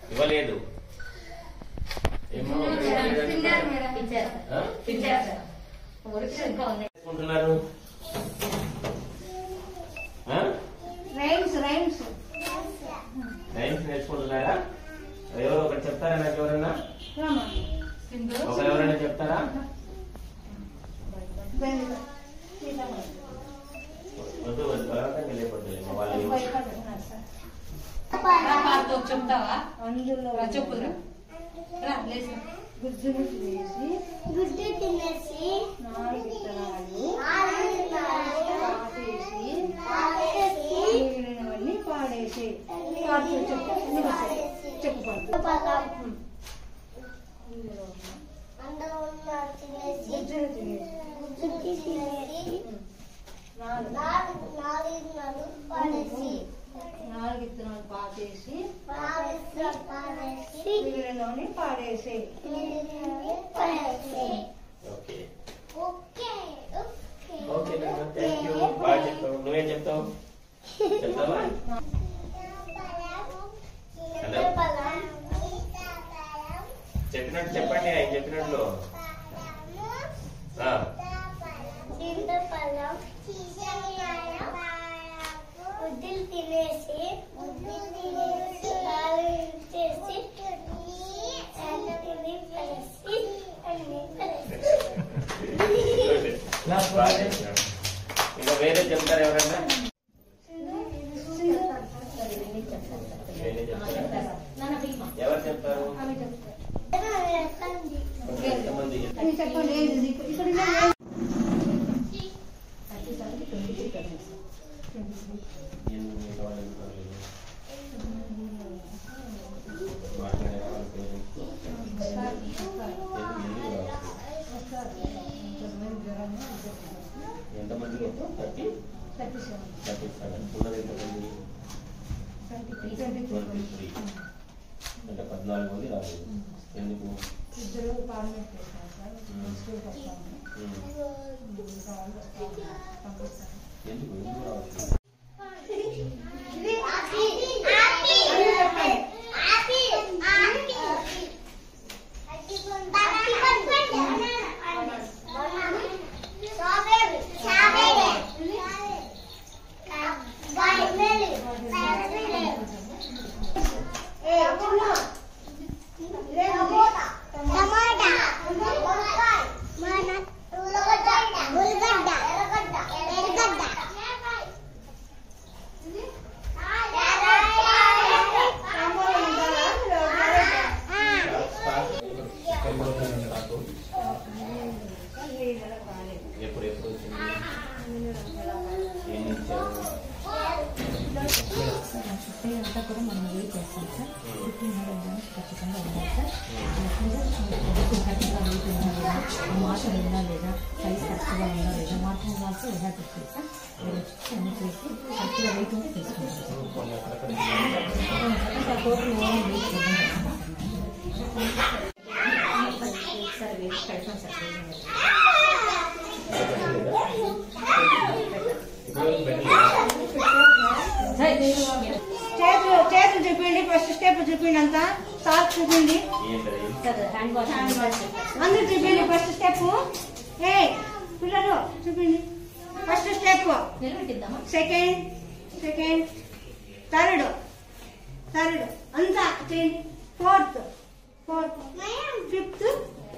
ఇవ్వలేదు ఏమో తిన్నారు మేడం ఇచ్చారు ఆ? ఇచ్చారు సార్ ఊరికి ఇంకా ఉంది చేసుకుంటున్నారు ఆ? రైమ్స్ రైమ్స్ రైమ్స్ నేర్చుకుంటున్నారా ఎవరో ఒకటి చెప్తారా నాకు ఎవరన్నా రామా ఒకరు ఎవరైనా చెప్తారా బెంగళూరు సీతామఢి వద్దు వద్దు బలవంతంగా లేకపోతే వాళ్ళు భయపడుతున్నారు సార్ పాపతో చెప్తావా అందులో రా, చెప్పురా రా లేచి రా. గుజ్జును వేసి గుడ్డు తినేసి నాలుగు విత్తనాలు ఆడుతున్నారు పాతేసి పాడేసి మిగిలినవన్నీ పాడేసి పాడుతూ చెప్పు నువ్వు చెప్పు. చెప్పు పాడుతూ పదం ఇందులో ఉన్న అందరూ ఉన్నారు తినేసి గుజ్జును తినేసి గుడ్డు తినేసి నాలుగు నాలుగు నాలుగు నాలుగు పాడేసి నాలుగు విత్తనాలు పాతేసి పాడేసి పాడేసి మిగిలినవన్నీ పాడేసి పాడేసి okay okay okay thank you బాగా చెప్తావు నువ్వేం చెప్తావు చెప్తావా చెప్పినట్టు చెప్పండి ఆయన చెప్పినట్లు ఆ, చింతపళ్ళం ఉద్దిలు తినేసి పాలు చేసి అన్ని కలిసి అన్ని కలిసి బాగా చెప్పినావు. ఇంకా వేరే చెప్తారు ఎవరన్నా వేరే చెప్తారా నాన్న భీమా ఎవరు చెప్తారు అవి చెప్తారు ఎంతమంది అవి చెప్పండి ఏంటిది? ఇక్కడ ఇక్కడ ఇలా ఎందుకు మీకు వాళ్ళు ఎందుకు రాలేదు? మాట్లాడే వాళ్ళ పేరెంట్స్ ఎందుకు ఎందుకు రాలేదు? ఎంతమంది థర్టీ థర్టీ సెవెన్ ఉన్నది ఎంతమంది ట్వంటీ త్రీ అంటే పద్నాలుగు మంది రాలేదు ఎందుకు ఇద్దరు పార్లమెంట్ చేశారు సార్ స్కూల్ వస్తాము ఉమ్. పంపిస్తాను ఎందుకు ఎందుకు రాలేదు టమాటా మన ఉల్లగడ్డ ఉల్లగడ్డ ఎర్రగడ్డ ఎర్రగడ్డ ఎప్పుడు ఎప్పుడు వచ్చింది ఏం ఇచ్చారు అంతా కూడా మనం వెయిట్ చేస్తాం సార్ ఫిఫ్టీన్ హండ్రెడ్ గ్రామ్స్ ఖచ్చితంగా ఉండాలి సార్ కరెక్ట్గా వెయిట్ ఉందా లేదా ఆ మాత్రం ఉందా లేదా సైజ్ కరెక్ట్గా ఉందా లేదా మాత్రం కాల్సి ఎలా పెట్టాలి సార్ మీరు వచ్చి అన్ని చేసి కరెక్ట్గా వెయిట్ ఉంటే తీసుకుంటాం సార్ కొన్ని అక్కడక్కడ ఉన్నాయి. Sir total over weight sir weight పెడతాం సార్ ఇప్పుడు పెట్టలేదు. చేతులు చేతులు చూపిండి ఫస్ట్ స్టెప్ చూపిండి అంతా సార్ చూపిండి ఏంటది? Sir hand wash hand wash అందరు చూపిండి ఫస్ట్ స్టెప్ ఏ పిల్లలు చూపిండి ఫస్ట్ స్టెప్ నిలబెట్టిద్దామా సెకండ్ సెకండ్ థర్డ్ థర్డ్ అంతా చేయండి ఫోర్త్ ఫోర్త్ ఫిఫ్త్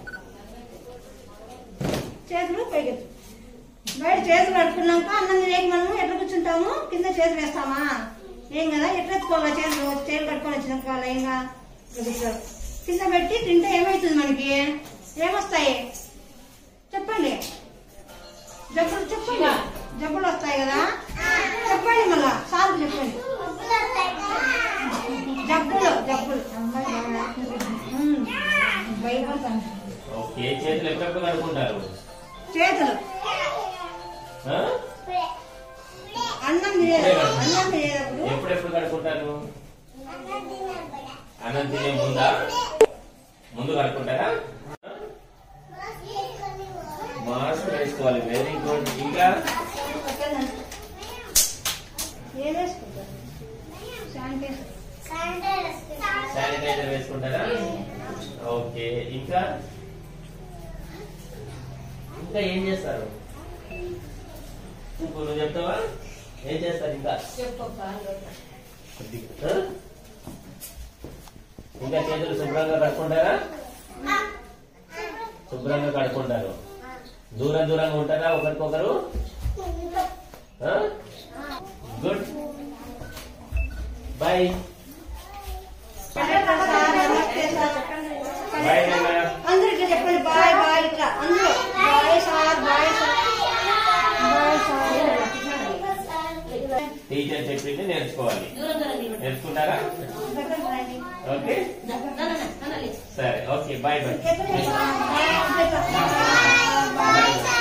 చేతులు పైకెత్తు బయట చేతులు కట్టుకున్నాక అన్నం తినేకి మనం ఎట్లా కూర్చుంటాము కింద చేతులు వేస్తామా ఏం కదా ఎట్లా ఎత్తుకోవాలా చేతులు చేతులు కట్టుకొని వచ్చినాక అలా ఏంగా ఇట్లా కూర్చో. కింద పెట్టి తింటే ఏమవుతుంది మనకి ఏమొస్తాయి చెప్పండి జబ్బులు చెప్పండి జబ్బులు వస్తాయి కదా చెప్పండి మళ్ళా సార్లు చెప్పండి జబ్బులు జబ్బులు ఉమ్, భయపడతాను ఓకే చేతులు ఎప్పుడెప్పుడు కడుక్కుంటారు చేతులు ఆ? అన్నం తినేది అన్నం తినేటప్పుడు ఎప్పుడెప్పుడు కడుక్కుంటారు అన్నం తినే ముందా ముందు కడుక్కుంటారా మాస్క్ వేసుకోవాలి వెరీ గుడ్ ఇంకా ఏం వేసుకుంటారు శానిటైజర్ శానిటైజర్ వేసుకుంటారా ఓకే ఇంకా ఇంకా ఏం చేస్తారు చెప్పు నువ్వు చెప్తావా ఏం చేస్తారు ఇంకా చెప్పప్ప ఆ? ఇంకా చేతులు శుభ్రంగా కడుక్కుంటారా శుభ్రంగా కడుక్కుంటారు దూరం దూరంగా ఉంటారా ఒకరికొకరు గుడ్ బాయ్ నమస్తే సార్ బాయ్ నాన్న అందరూ ఇట్లా చెప్పండి బాయ్ బాయ్ ఇట్లా అందరూ bye sir bye sir bye sir teacher చెప్పింది నేర్చుకోవాలి దూరం దూరం నిలబడు. నేర్చుకుంటారా దగ్గరకు రండి. ఓకే నాన్న, నాన్న, నాన్న, లేచి. సరే ఓకే బాయ్ బాయ్ చేతులు బాయ్ బాయ్ బాయ్